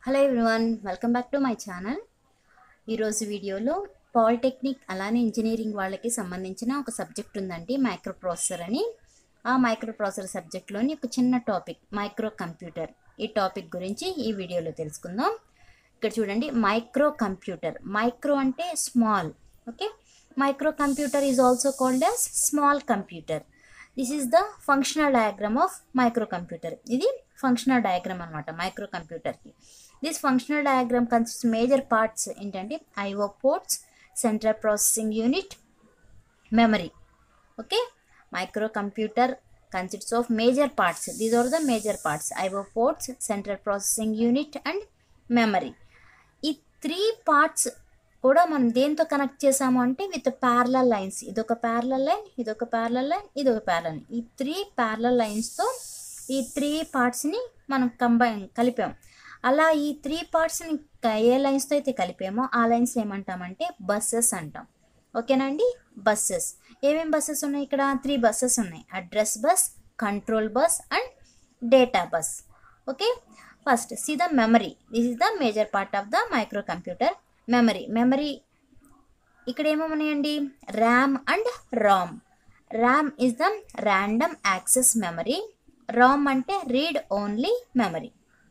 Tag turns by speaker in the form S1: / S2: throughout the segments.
S1: hello everyone welcome back to my channel ఈరోజు వీడియోలో polytechnic అలానే ఇంజనీరింగ్ వాళ్ళకి సంబంధించిన ఒక సబ్జెక్ట్ ఉందండి మైక్రో ప్రాసెసర్ అని ఆ మైక్రో ప్రాసెసర్ సబ్జెక్ట్లోని ఒక చిన్న టాపిక్ మైక్రో కంప్యూటర్ ఈ టాపిక్ గురించి ఈ వీడియోలో తెలుసుకుందాం ఇక్కడ చూడండి మైక్రో కంప్యూటర్ మైక్రో అంటే small okay micro computer is also called as small computer this is the functional diagram of micro computer ఇది ఫంక్షనల్ డయాగ్రామ్ అనమాట మైక్రో కంప్యూటర్కి this functional diagram consist major parts ఏంటంటే IO ports central processing unit memory okay micro computer consists of major parts these are the major parts IO ports central processing unit and memory ఈ three parts కూడా మనం దేంతో connect చేసాము అంటే with parallel lines ఇదొక parallel line ఇదొక parallel line ఇదొక parallel line ఈ త్రీ ప్యారలల్ లైన్స్తో ఈ త్రీ పార్ట్స్ని మనం కంబైన్ కలిపాం అలా ఈ త్రీ పార్ట్స్ని ఏ లైన్స్తో అయితే కలిపామో ఆ లైన్స్ ఏమంటామంటే బస్సెస్ అంటాం ఓకేనండి బస్సెస్ ఏమేం బస్సెస్ ఉన్నాయి ఇక్కడ త్రీ బస్సెస్ ఉన్నాయి address bus control bus and data bus okay first see the memory this is the major part of the micro computer memory memory ఇక్కడ ఏమన్నాయండి RAM and ROM RAM is the random access memory ROM అంటే read only memory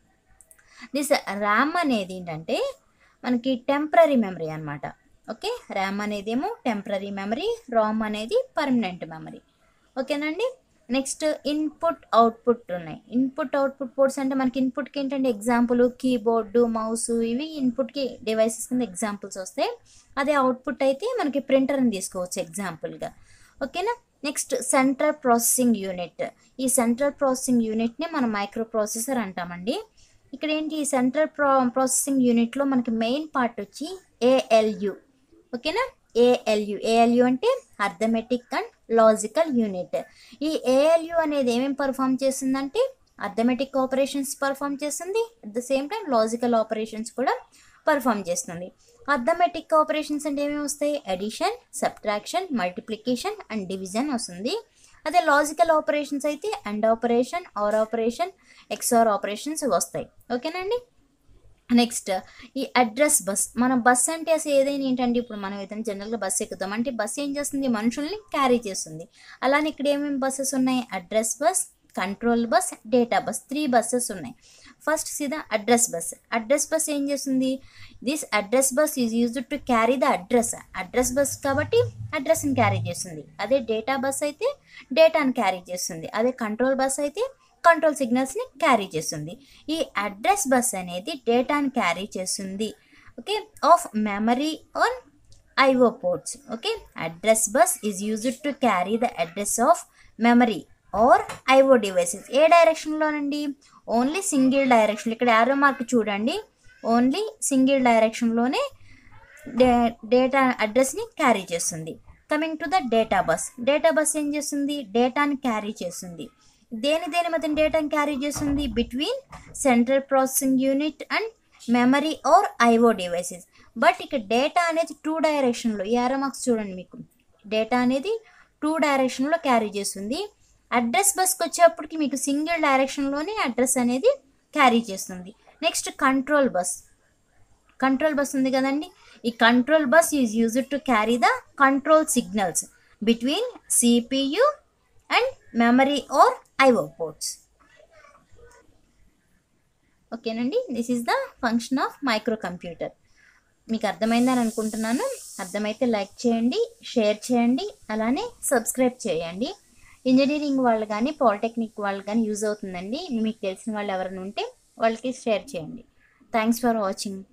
S1: this RAM అనేది ఏంటంటే మనకి temporary memory అనమాట okay RAM అనేది ఏమో temporary memory ROM అనేది పర్మనెంట్ మెమరీ ఓకేనండి నెక్స్ట్ ఇన్పుట్ అవుట్పుట్ ఉన్నాయి ఇన్పుట్ అవుట్పుట్ పోర్ట్స్ అంటే మనకి ఇన్పుట్కి ఏంటంటే ఎగ్జాంపుల్ కీబోర్డు మౌస్ ఇవి ఇన్పుట్కి డివైసెస్ కింద ఎగ్జాంపుల్స్ వస్తాయి అదే అవుట్పుట్ అయితే మనకి ప్రింటర్ అని తీసుకోవచ్చు ఎగ్జాంపుల్గా ఓకేనా నెక్స్ట్ సెంట్రల్ ప్రాసెసింగ్ యూనిట్ ఈ సెంట్రల్ ప్రాసెసింగ్ యూనిట్ని మనం మైక్రో ప్రాసెసర్ అంటామండి ఇక్కడ ఏంటి ఈ సెంట్రల్ ప్రో ప్రాసెసింగ్ యూనిట్లో మనకి మెయిన్ పార్ట్ వచ్చి ఏఎల్యు ఓకేనా ఏఎల్యు ఏఎల్యు అంటే అర్థమెటిక్ అండ్ లాజికల్ యూనిట్ ఈ ఏఎల్యు అనేది ఏమేమి పర్ఫామ్ చేస్తుందంటే అర్థమెటిక్ ఆపరేషన్స్ పర్ఫామ్ చేస్తుంది at the same time logical operations కూడా పర్ఫామ్ చేస్తుంది అర్థమెటిక్ ఆపరేషన్స్ అంటే ఏమేమి వస్తాయి addition subtraction multiplication and division వస్తుంది అదే లాజికల్ ఆపరేషన్స్ అయితే AND operation OR operation XOR operations వస్తాయి ఓకేనండి నెక్స్ట్ ఈ అడ్రస్ బస్ మన బస్ అంటే అసలు ఏదైనా ఏంటంటే ఇప్పుడు మనం ఏదైనా జనరల్గా బస్ ఎక్కుతాం అంటే బస్ ఏం చేస్తుంది మనుషుల్ని క్యారీ చేస్తుంది అలానే ఇక్కడ ఏమేమి బస్సెస్ ఉన్నాయి address bus control bus data bus three buses ఉన్నాయి ఫస్ట్ సీదా అడ్రస్ బస్ అడ్రస్ బస్ ఏం చేస్తుంది this address bus is used to carry the address address bus కాబట్టి అడ్రస్ని క్యారీ చేస్తుంది అదే డేటా బస్ అయితే డేటాని క్యారీ చేస్తుంది అదే కంట్రోల్ బస్ అయితే కంట్రోల్ సిగ్నల్స్ని క్యారీ చేస్తుంది ఈ అడ్రస్ బస్ అనేది డేటాని క్యారీ చేస్తుంది okay of memory on IO ports okay address bus is used to carry the address of memory or IO devices ఏ డైరెక్షన్లోనండి ఓన్లీ సింగిల్ డైరెక్షన్ ఇక్కడ యారో మార్క్ చూడండి ఓన్లీ సింగిల్ డైరెక్షన్లోనే డే డేటా అడ్రస్ని క్యారీ చేస్తుంది coming to the data bus data bus ఏం చేస్తుంది డేటాని క్యారీ చేస్తుంది దేని దేని మధ్య డేటాని క్యారీ చేస్తుంది between central processing unit and memory or IO devices but ఇక్కడ డేటా అనేది టూ డైరెక్షన్లో ఏరో మార్క్స్ చూడండి మీకు డేటా అనేది టూ డైరెక్షన్లో క్యారీ చేస్తుంది అడ్రస్ బస్కి వచ్చేప్పటికి మీకు సింగిల్ డైరెక్షన్లోనే అడ్రస్ అనేది క్యారీ చేస్తుంది next control bus control bus ఉంది కదండి ఈ control bus is used to carry the control signals between CPU and memory or IO ports ఓకేనండి this is the function of micro computer మీకు అర్థమైందని అనుకుంటున్నాను అర్థమైతే లైక్ చేయండి షేర్ చేయండి అలానే సబ్స్క్రైబ్ చేయండి ఇంజనీరింగ్ వాళ్ళు కానీ పాలిటెక్నిక్ వాళ్ళు కానీ యూజ్ అవుతుందండి మీకు తెలిసిన వాళ్ళు ఎవరైనా ఉంటే వాళ్ళకి షేర్ చేయండి థ్యాంక్స్ ఫర్ వాచింగ్